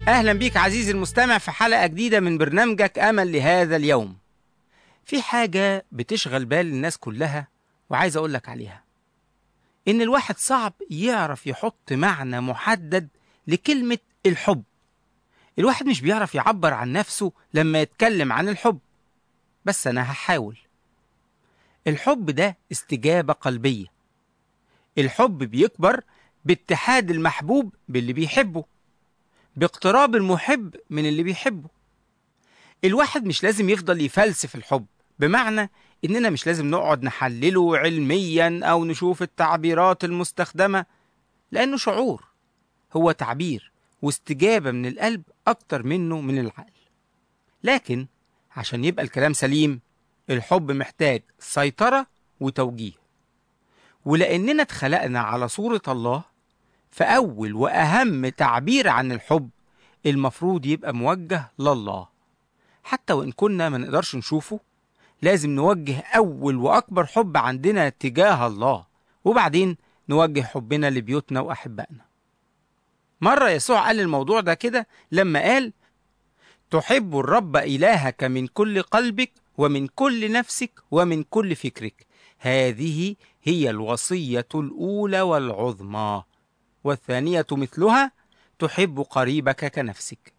أهلا بيك عزيزي المستمع في حلقة جديدة من برنامجك أمل لهذا اليوم في حاجة بتشغل بال الناس كلها وعايز أقولك عليها إن الواحد صعب يعرف يحط معنى محدد لكلمة الحب الواحد مش بيعرف يعبر عن نفسه لما يتكلم عن الحب بس أنا هحاول الحب ده استجابة قلبية الحب بيكبر باتحاد المحبوب باللي بيحبه باقتراب المحب من اللي بيحبه الواحد مش لازم يفضل يفلسف الحب بمعنى إننا مش لازم نقعد نحلله علميا أو نشوف التعبيرات المستخدمة لأنه شعور هو تعبير واستجابة من القلب أكتر منه من العقل لكن عشان يبقى الكلام سليم الحب محتاج سيطرة وتوجيه ولأننا اتخلقنا على صورة الله فأول وأهم تعبير عن الحب المفروض يبقى موجه لله حتى وإن كنا ما نقدرش نشوفه لازم نوجه أول وأكبر حب عندنا تجاه الله وبعدين نوجه حبنا لبيوتنا وأحبائنا مرة يسوع قال الموضوع ده كده لما قال تحب الرب إلهك من كل قلبك ومن كل نفسك ومن كل فكرك هذه هي الوصية الأولى والعظمى والثانية مثلها تحب قريبك كنفسك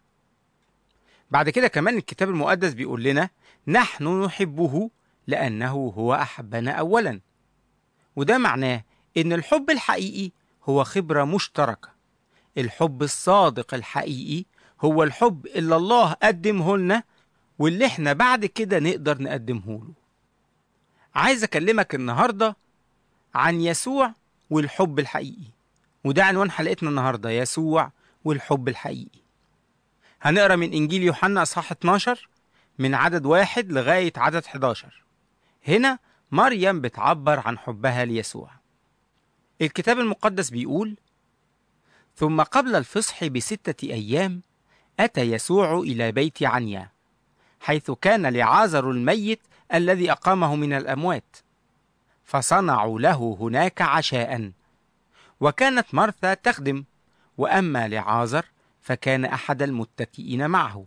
بعد كده كمان الكتاب المقدس بيقول لنا نحن نحبه لأنه هو أحبنا أولا وده معناه إن الحب الحقيقي هو خبرة مشتركة الحب الصادق الحقيقي هو الحب اللي الله قدمه لنا واللي احنا بعد كده نقدر نقدمه له عايز أكلمك النهاردة عن يسوع والحب الحقيقي وده عنوان حلقتنا النهارده يسوع والحب الحقيقي. هنقرا من انجيل يوحنا اصحاح 12 من عدد واحد لغايه عدد 11. هنا مريم بتعبر عن حبها ليسوع. الكتاب المقدس بيقول: ثم قبل الفصح بستة أيام أتى يسوع إلى بيت عنيا حيث كان لعازر الميت الذي أقامه من الأموات فصنعوا له هناك عشاءً وكانت مرثا تخدم واما لعازر فكان احد المتكئين معه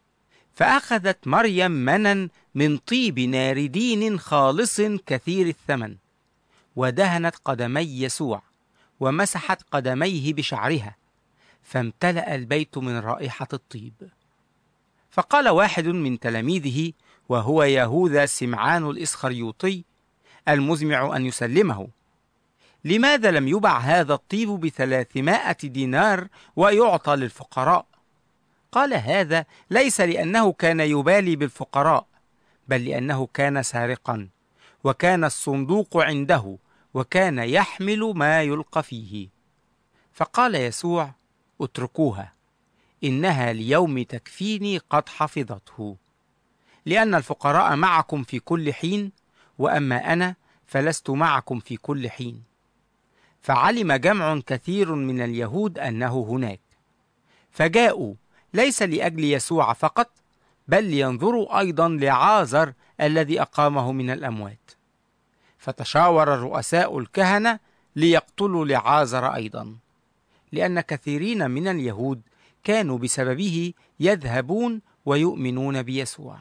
فاخذت مريم منا من طيب ناردين خالص كثير الثمن ودهنت قدمي يسوع ومسحت قدميه بشعرها فامتلا البيت من رائحه الطيب فقال واحد من تلاميذه وهو يهوذا سمعان الاسخريوطي المزمع ان يسلمه لماذا لم يبع هذا الطيب بثلاثمائة دينار ويعطى للفقراء؟ قال هذا ليس لأنه كان يبالي بالفقراء، بل لأنه كان سارقا، وكان الصندوق عنده، وكان يحمل ما يلقى فيه. فقال يسوع: اتركوها، إنها ليوم تكفيني قد حفظته. لأن الفقراء معكم في كل حين، وأما أنا فلست معكم في كل حين. فعلم جمع كثير من اليهود انه هناك فجاءوا ليس لاجل يسوع فقط بل لينظروا ايضا لعازر الذي اقامه من الاموات فتشاور الرؤساء الكهنه ليقتلوا لعازر ايضا لان كثيرين من اليهود كانوا بسببه يذهبون ويؤمنون بيسوع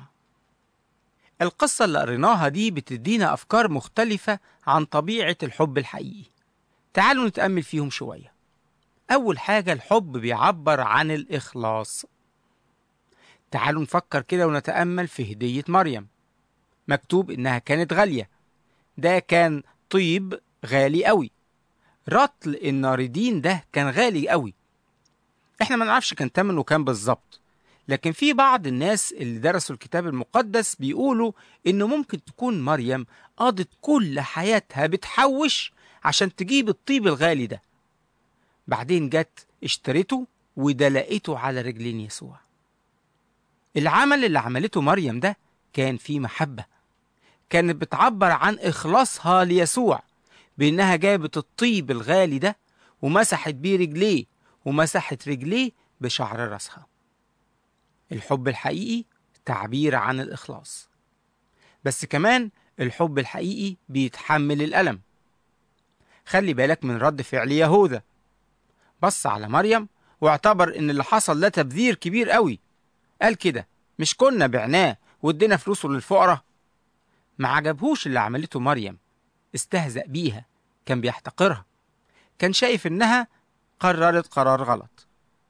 القصه اللي قريناها دي بتدينا افكار مختلفه عن طبيعه الحب الحقيقي تعالوا نتأمل فيهم شوية. أول حاجة الحب بيعبر عن الإخلاص. تعالوا نفكر كده ونتأمل في هدية مريم. مكتوب إنها كانت غالية. ده كان طيب غالي قوي. رطل الناردين ده كان غالي قوي. احنا ما نعرفش كان تمنه كام بالظبط. لكن في بعض الناس اللي درسوا الكتاب المقدس بيقولوا إنه ممكن تكون مريم قضت كل حياتها بتحوش عشان تجيب الطيب الغالي ده بعدين جت اشترته ودلقته على رجلين يسوع العمل اللي عملته مريم ده كان فيه محبة كانت بتعبر عن إخلاصها ليسوع بإنها جابت الطيب الغالي ده ومسحت بيه رجليه ومسحت رجليه بشعر راسها الحب الحقيقي تعبير عن الإخلاص بس كمان الحب الحقيقي بيتحمل الألم خلي بالك من رد فعل يهوذا بص على مريم واعتبر إن اللي حصل ده تبذير كبير قوي قال كده مش كنا بعناه وادينا فلوسه للفقراء ما عجبهوش اللي عملته مريم استهزأ بيها كان بيحتقرها كان شايف إنها قررت قرار غلط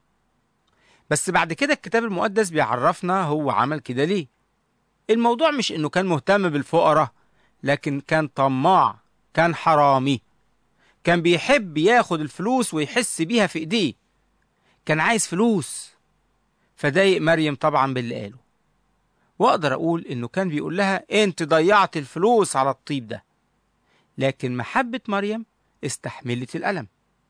بس بعد كده الكتاب المقدس بيعرفنا هو عمل كده ليه الموضوع مش إنه كان مهتم بالفقراء لكن كان طماع كان حرامي كان بيحب ياخد الفلوس ويحس بيها في ايديه كان عايز فلوس فضايق مريم طبعا باللي قاله واقدر اقول انه كان بيقول لها انت ضيعت الفلوس على الطيب ده لكن محبة مريم استحملت الألم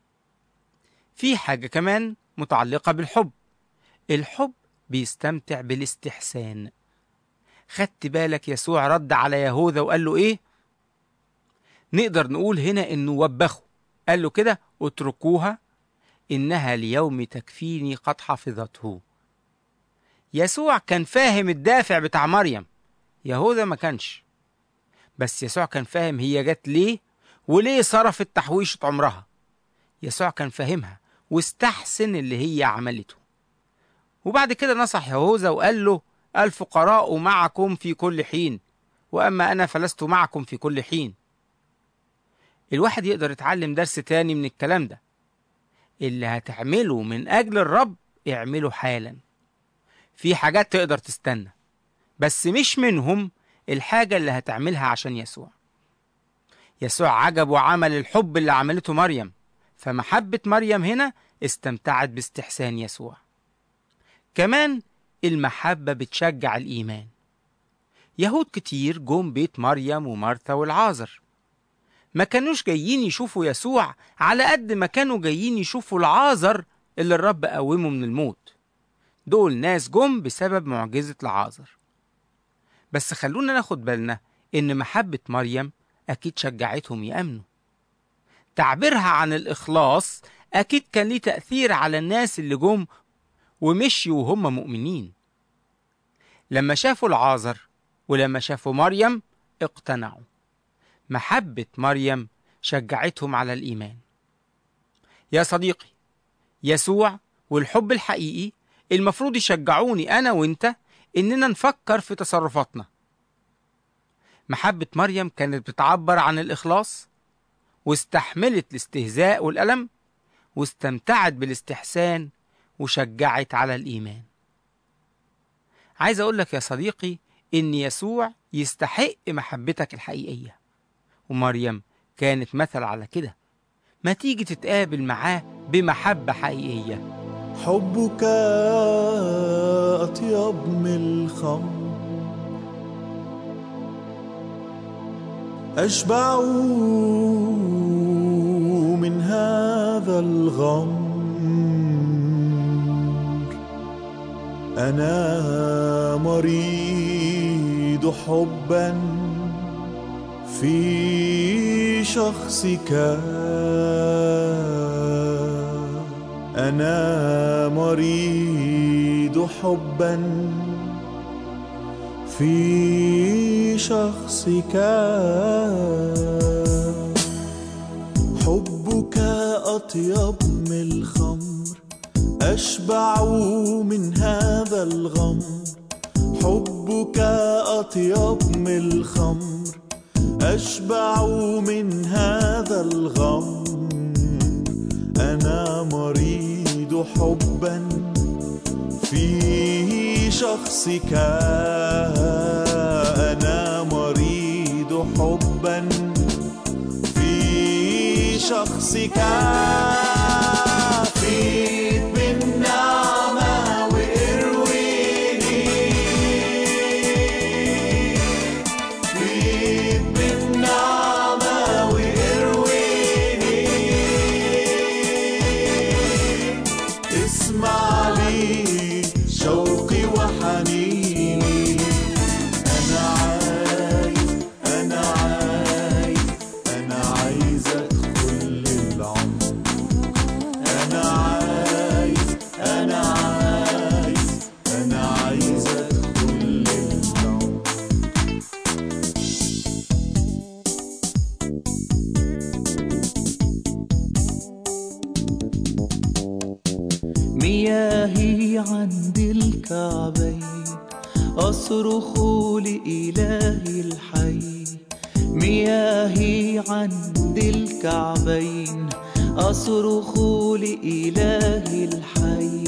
في حاجة كمان متعلقة بالحب الحب بيستمتع بالاستحسان خدت بالك يسوع رد على يهوذا وقال له ايه نقدر نقول هنا انه وبخه قال له كده اتركوها انها ليوم تكفيني قد حفظته يسوع كان فاهم الدافع بتاع مريم يهوذا ما كانش بس يسوع كان فاهم هي جت ليه وليه صرفت تحويشة عمرها يسوع كان فاهمها واستحسن اللي هي عملته وبعد كده نصح يهوذا وقال له الفقراء معكم في كل حين وأما أنا فلست معكم في كل حين الواحد يقدر يتعلم درس تاني من الكلام ده اللي هتعمله من أجل الرب اعمله حالا في حاجات تقدر تستنى بس مش منهم الحاجة اللي هتعملها عشان يسوع يسوع عجب وعمل الحب اللي عملته مريم فمحبة مريم هنا استمتعت باستحسان يسوع كمان المحبة بتشجع الإيمان يهود كتير جم بيت مريم ومارثا والعازر ما كانوش جايين يشوفوا يسوع على قد ما كانوا جايين يشوفوا العازر اللي الرب قومه من الموت دول ناس جم بسبب معجزة العازر بس خلونا ناخد بالنا إن محبة مريم أكيد شجعتهم يأمنوا تعبيرها عن الإخلاص أكيد كان ليه تأثير على الناس اللي جم ومشيوا وهم مؤمنين لما شافوا العازر ولما شافوا مريم اقتنعوا محبة مريم شجعتهم على الإيمان يا صديقي يسوع والحب الحقيقي المفروض يشجعوني أنا وإنت إننا نفكر في تصرفاتنا محبة مريم كانت بتعبر عن الإخلاص واستحملت الاستهزاء والألم واستمتعت بالاستحسان وشجعت على الإيمان عايز أقول لك يا صديقي إن يسوع يستحق محبتك الحقيقية ومريم كانت مثل على كده ما تيجي تتقابل معاه بمحبة حقيقية حبك أطيب من الخمر أشبع من هذا الغمر أنا مريض حبا في شخصك أنا مريض حبا في شخصك حبك أطيب من الخمر أشبع من هذا الغمر حبك أطيب من الخمر أشبع من هذا الغمر أنا مريض حبا في شخصك أنا مريض حبا في شخصك فيك بالنعمة وارويني فيك بالنعمة وارويني اسمع لي شوقي وحنيني أنا عايز أنا عايز أنا عايز أدخل العمر عند الكعبين أصرخ لإلهي الحي مياهي عند الكعبين أصرخ لإلهي الحي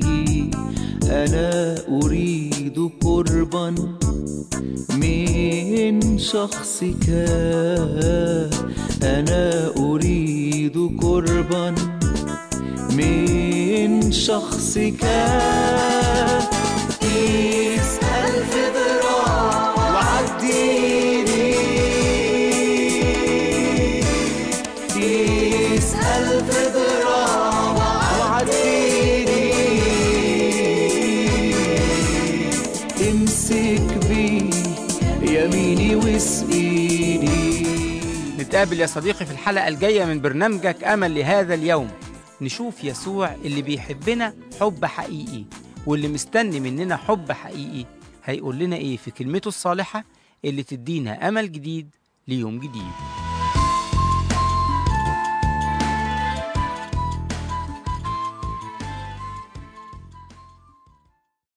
أنا أريد قربا من شخصك أنا أريد قربا من شخصك قيس ألف ذراع وعديني قيس ألف ذراع وعديني امسك بي يميني واسقيني نتقابل يا صديقي في الحلقة الجاية من برنامجك أمل لهذا اليوم نشوف يسوع اللي بيحبنا حب حقيقي واللي مستني مننا حب حقيقي هيقول لنا إيه في كلمته الصالحة اللي تدينا أمل جديد ليوم جديد